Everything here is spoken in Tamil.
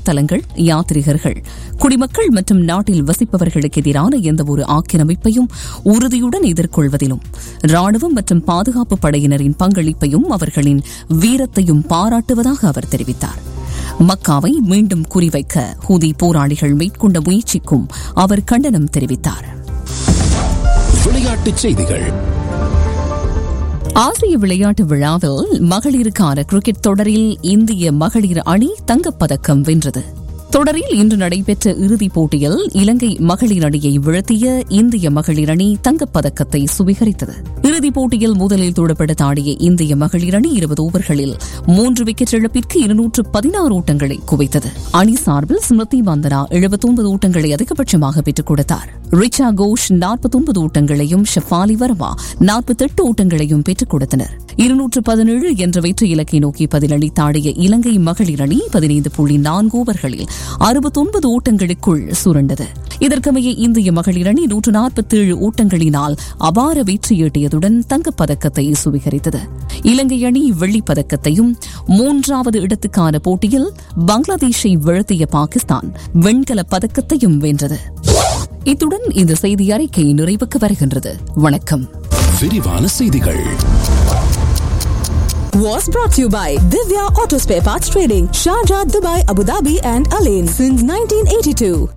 தலங்கள் யாத்ரிகர்கள் குடிமக்கள் மற்றும் நாட்டில் வசிப்பவர்களுக்கு எதிரான எந்தவொரு ஆக்கிரமிப்பையும் உறுதியுடன் எதிர்கொள்வதிலும் ராணுவம் மற்றும் பாதுகாப்பு படையினரின் பங்களிப்பையும் அவர்களின் வீரத்தையும் பாராட்டுவதாக அவர் தெரிவித்தார் மக்காவை மீண்டும் குறிவைக்க ஹூதி போராளிகள் மேற்கொண்ட முயற்சிக்கும் அவர் கண்டனம் தெரிவித்தார் விளையாட்டுச் செய்திகள் ஆசிய விளையாட்டு விழாவில் மகளிருக்கான கிரிக்கெட் தொடரில் இந்திய மகளிர் அணி தங்கப்பதக்கம் வென்றது தொடரில் இன்று நடைபெற்ற இறுதிப் போட்டியில் இலங்கை மகளிர் அணியை வீழ்த்திய இந்திய மகளிர் அணி தங்கப்பதக்கத்தை சுவீகரித்தது இறுதிப் போட்டியில் முதலில் துடுப்படுத்த ஆடிய இந்திய மகளிர் அணி இருபது ஓவர்களில் மூன்று விக்கெட் இழப்பிற்கு இருநூற்று பதினாறு ஓட்டங்களை குவித்தது அணி சார்பில் ஸ்மிருதி மந்தனா எழுபத்தொன்பது ஓட்டங்களை அதிகபட்சமாக பெற்றுக் கொடுத்தார் ரிச்சா கோஷ் நாற்பத்தொன்பது ஓட்டங்களையும் ஷெஃபாலி வர்மா நாற்பத்தெட்டு ஓட்டங்களையும் பெற்றுக் கொடுத்தனர் இருநூற்று பதினேழு என்ற வெற்றி இலக்கை நோக்கி பதிலளித்தாடிய இலங்கை மகளிர் அணி பதினைந்து புள்ளி நான்கு ஓவர்களில் அறுபத்தொன்பது ஓட்டங்களுக்குள் சுரண்டது இதற்கமைய இந்திய மகளிர் அணி நூற்று நாற்பத்தேழு ஓட்டங்களினால் அபார வெற்றியீட்டியதுடன் தங்கப்பதக்கத்தை சுவீகரித்தது இலங்கை அணி வெள்ளிப் பதக்கத்தையும் மூன்றாவது இடத்துக்கான போட்டியில் பங்களாதேஷை வீழ்த்திய பாகிஸ்தான் வெண்கலப் பதக்கத்தையும் வென்றது இத்துடன் இந்த செய்தி அறிக்கை நிறைவுக்கு வருகின்றது வணக்கம் விரிவான செய்திகள் was brought to you by Divya Auto Spare Parts Trading, Sharjah, Dubai, Abu Dhabi, and Alain since 1982.